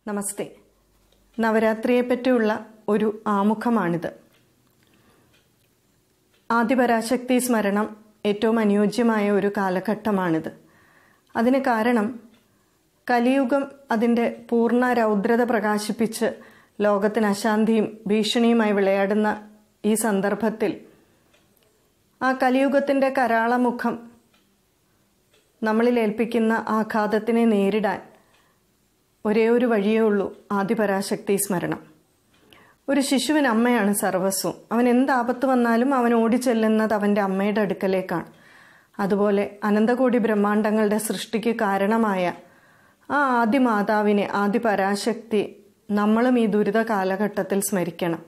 നമസ്തേ നവരാത്രിയെ പറ്റിയുള്ള ഒരു ആമുഖമാണിത് ആദിപരാശക്തി സ്മരണം ഏറ്റവും അനുയോജ്യമായ ഒരു കാലഘട്ടമാണിത് അതിന് കാരണം കലിയുഗം അതിൻ്റെ പൂർണ്ണ രൗദ്രത പ്രകാശിപ്പിച്ച് ലോകത്തിന് അശാന്തിയും ഭീഷണിയുമായി വിളയാടുന്ന ഈ സന്ദർഭത്തിൽ ആ കലിയുഗത്തിൻ്റെ കരാളമുഖം നമ്മളിൽ ഏൽപ്പിക്കുന്ന ആഘാതത്തിനെ നേരിടാൻ ഒരേ ഒരു വഴിയേ ഉള്ളൂ ആദിപരാശക്തി സ്മരണം ഒരു ശിശുവിന് അമ്മയാണ് സർവസ്വം അവൻ എന്ത് ആപത്ത് വന്നാലും അവൻ ഓടിച്ചെല്ലുന്നത് അവൻ്റെ അമ്മയുടെ അടുക്കലേക്കാണ് അതുപോലെ അനന്തകോടി ബ്രഹ്മാണ്ടങ്ങളുടെ സൃഷ്ടിക്ക് കാരണമായ ആ ആദി മാതാവിനെ ആദി പരാശക്തി നമ്മളും ഈ ദുരിത കാലഘട്ടത്തിൽ സ്മരിക്കണം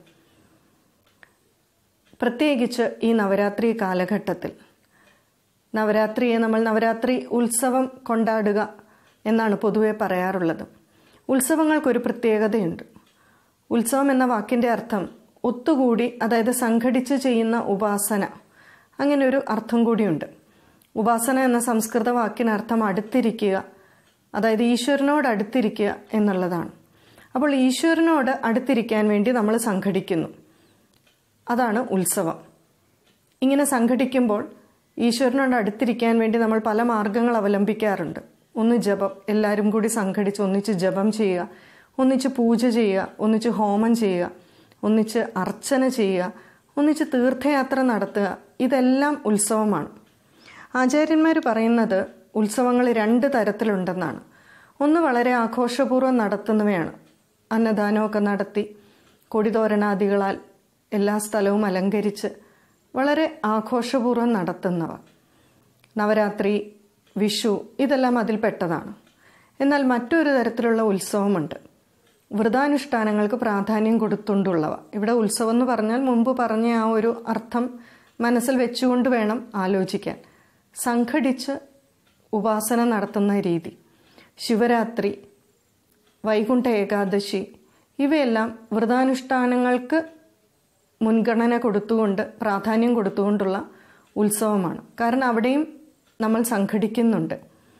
പ്രത്യേകിച്ച് ഈ നവരാത്രി കാലഘട്ടത്തിൽ നവരാത്രിയെ നമ്മൾ നവരാത്രി ഉത്സവം കൊണ്ടാടുക എന്നാണ് പൊതുവെ പറയാറുള്ളത് ഉത്സവങ്ങൾക്കൊരു പ്രത്യേകതയുണ്ട് ഉത്സവം എന്ന വാക്കിൻ്റെ അർത്ഥം ഒത്തുകൂടി അതായത് സംഘടിച്ച് ചെയ്യുന്ന ഉപാസന അങ്ങനെ ഒരു അർത്ഥം കൂടിയുണ്ട് ഉപാസന എന്ന സംസ്കൃത വാക്കിനർത്ഥം അടുത്തിരിക്കുക അതായത് ഈശ്വരനോട് അടുത്തിരിക്കുക എന്നുള്ളതാണ് അപ്പോൾ ഈശ്വരനോട് അടുത്തിരിക്കാൻ വേണ്ടി നമ്മൾ സംഘടിക്കുന്നു അതാണ് ഉത്സവം ഇങ്ങനെ സംഘടിക്കുമ്പോൾ ഈശ്വരനോട് അടുത്തിരിക്കാൻ വേണ്ടി നമ്മൾ പല മാർഗങ്ങൾ അവലംബിക്കാറുണ്ട് ഒന്ന് ജപം എല്ലാവരും കൂടി സംഘടിച്ച് ഒന്നിച്ച് ജപം ചെയ്യുക ഒന്നിച്ച് പൂജ ചെയ്യുക ഒന്നിച്ച് ഹോമം ചെയ്യുക ഒന്നിച്ച് അർച്ചന ചെയ്യുക ഒന്നിച്ച് തീർത്ഥയാത്ര നടത്തുക ഇതെല്ലാം ഉത്സവമാണ് ആചാര്യന്മാർ പറയുന്നത് ഉത്സവങ്ങൾ രണ്ട് തരത്തിലുണ്ടെന്നാണ് ഒന്ന് വളരെ ആഘോഷപൂർവ്വം നടത്തുന്നവയാണ് അന്നദാനമൊക്കെ നടത്തി കൊടിതോരണാദികളാൽ എല്ലാ സ്ഥലവും അലങ്കരിച്ച് വളരെ ആഘോഷപൂർവ്വം നടത്തുന്നവ നവരാത്രി വിഷു ഇതെല്ലാം അതിൽപ്പെട്ടതാണ് എന്നാൽ മറ്റൊരു തരത്തിലുള്ള ഉത്സവമുണ്ട് വ്രതാനുഷ്ഠാനങ്ങൾക്ക് പ്രാധാന്യം കൊടുത്തുകൊണ്ടുള്ളവ ഇവിടെ ഉത്സവം എന്ന് പറഞ്ഞാൽ മുമ്പ് പറഞ്ഞ ആ ഒരു അർത്ഥം മനസ്സിൽ വെച്ചുകൊണ്ട് വേണം ആലോചിക്കാൻ സംഘടിച്ച് ഉപാസന നടത്തുന്ന രീതി ശിവരാത്രി വൈകുണ്ഠ ഏകാദശി ഇവയെല്ലാം വ്രതാനുഷ്ഠാനങ്ങൾക്ക് മുൻഗണന കൊടുത്തുകൊണ്ട് പ്രാധാന്യം കൊടുത്തുകൊണ്ടുള്ള ഉത്സവമാണ് കാരണം അവിടെയും നമ്മൾ സംഘടിക്കുന്നുണ്ട്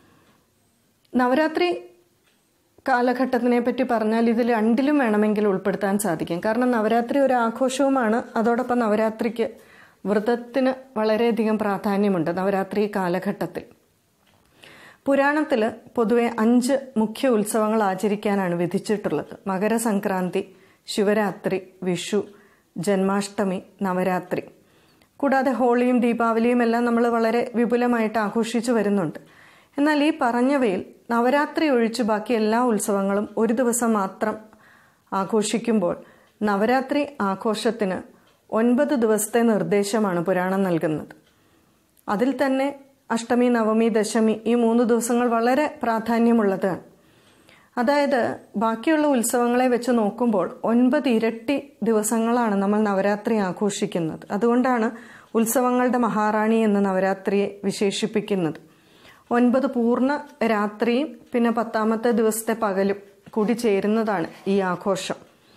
നവരാത്രി കാലഘട്ടത്തിനെ പറ്റി പറഞ്ഞാൽ ഇത് രണ്ടിലും വേണമെങ്കിൽ ഉൾപ്പെടുത്താൻ സാധിക്കും കാരണം നവരാത്രി ഒരു ആഘോഷവുമാണ് അതോടൊപ്പം നവരാത്രിക്ക് വ്രതത്തിന് വളരെയധികം പ്രാധാന്യമുണ്ട് നവരാത്രി കാലഘട്ടത്തിൽ പുരാണത്തിൽ പൊതുവെ അഞ്ച് മുഖ്യ ഉത്സവങ്ങൾ ആചരിക്കാനാണ് വിധിച്ചിട്ടുള്ളത് മകരസംക്രാന്തി ശിവരാത്രി വിഷു ജന്മാഷ്ടമി നവരാത്രി കൂടാതെ ഹോളിയും ദീപാവലിയും എല്ലാം നമ്മൾ വളരെ വിപുലമായിട്ട് ആഘോഷിച്ചു വരുന്നുണ്ട് എന്നാൽ ഈ പറഞ്ഞവയിൽ നവരാത്രി ഒഴിച്ച് ബാക്കി എല്ലാ ഉത്സവങ്ങളും ഒരു ദിവസം മാത്രം ആഘോഷിക്കുമ്പോൾ നവരാത്രി ആഘോഷത്തിന് ഒൻപത് ദിവസത്തെ നിർദ്ദേശമാണ് പുരാണം നൽകുന്നത് അതിൽ തന്നെ അഷ്ടമി നവമി ദശമി ഈ മൂന്ന് ദിവസങ്ങൾ വളരെ പ്രാധാന്യമുള്ളതാണ് അതായത് ബാക്കിയുള്ള ഉത്സവങ്ങളെ വെച്ച് നോക്കുമ്പോൾ ഒൻപത് ഇരട്ടി ദിവസങ്ങളാണ് നമ്മൾ നവരാത്രി ആഘോഷിക്കുന്നത് അതുകൊണ്ടാണ് ഉത്സവങ്ങളുടെ മഹാറാണി എന്ന് നവരാത്രിയെ വിശേഷിപ്പിക്കുന്നത് ഒൻപത് പൂർണ്ണ രാത്രിയും പിന്നെ പത്താമത്തെ ദിവസത്തെ പകലും കൂടി ചേരുന്നതാണ് ഈ ആഘോഷം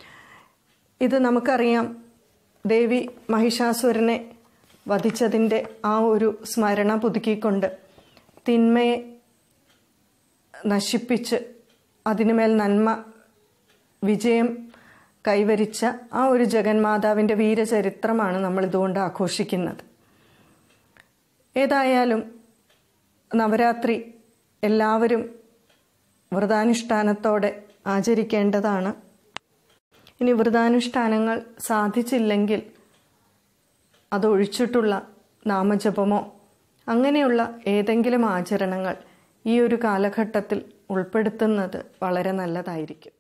ഇത് നമുക്കറിയാം ദേവി മഹിഷാസുരനെ വധിച്ചതിൻ്റെ ആ ഒരു സ്മരണ പുതുക്കിക്കൊണ്ട് തിന്മയെ നശിപ്പിച്ച് അതിനുമേൽ നന്മ വിജയം കൈവരിച്ച ആ ഒരു ജഗന്മാതാവിൻ്റെ വീരചരിത്രമാണ് നമ്മൾ ഇതുകൊണ്ട് ആഘോഷിക്കുന്നത് ഏതായാലും നവരാത്രി എല്ലാവരും വ്രതാനുഷ്ഠാനത്തോടെ ആചരിക്കേണ്ടതാണ് ഇനി വ്രതാനുഷ്ഠാനങ്ങൾ സാധിച്ചില്ലെങ്കിൽ അതൊഴിച്ചിട്ടുള്ള നാമജപമോ അങ്ങനെയുള്ള ഏതെങ്കിലും ആചരണങ്ങൾ ഈ ഒരു കാലഘട്ടത്തിൽ ഉൾപ്പെടുത്തുന്നത് വളരെ നല്ലതായിരിക്കും